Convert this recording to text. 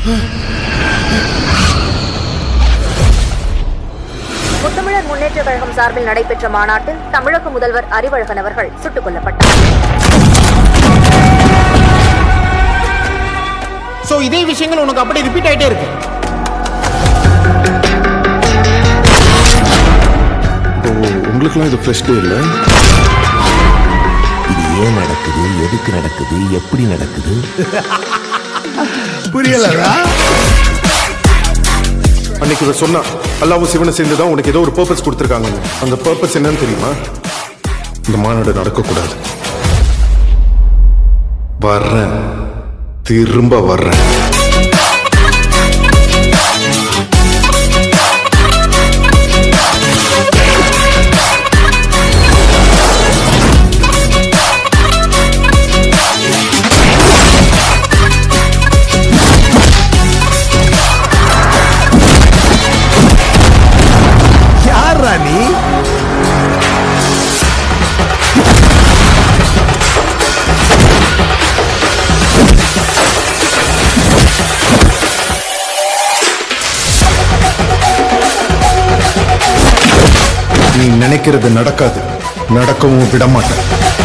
முத்தமிழர் முன்னேற்ற கழகம் சார்பில் நடைபெற்ற மாநாட்டில் தமிழக முதல்வர் அறிவழகன் அவர்கள் சுட்டுக் கொல்லப்பட்டார் சோ இதே விஷயங்கள் உனக்கு அப்படி ரிப்பீட் ஆயிட்டே இருக்கு ஓ உங்களுக்குலாம் இது ஃப்ரெஷ் டே இல்லை இது ஏன் நடக்குது எதுக்கு நடக்குது எப்படி நடக்குது புரியலடா அன்னைக்கு இவ சொன்னா அல்லாவும் சிவனை சேர்ந்து தான் உனக்கு ஏதோ ஒரு பர்பஸ் கொடுத்துருக்காங்க அந்த பர்பஸ் என்னன்னு தெரியுமா இந்த மாநாடு நடக்கக்கூடாது வர்றேன் திரும்ப வர்றேன் யாரா நீ நீ நினைக்கிறது நடக்காது நடக்கவும் விட மாட்டேன்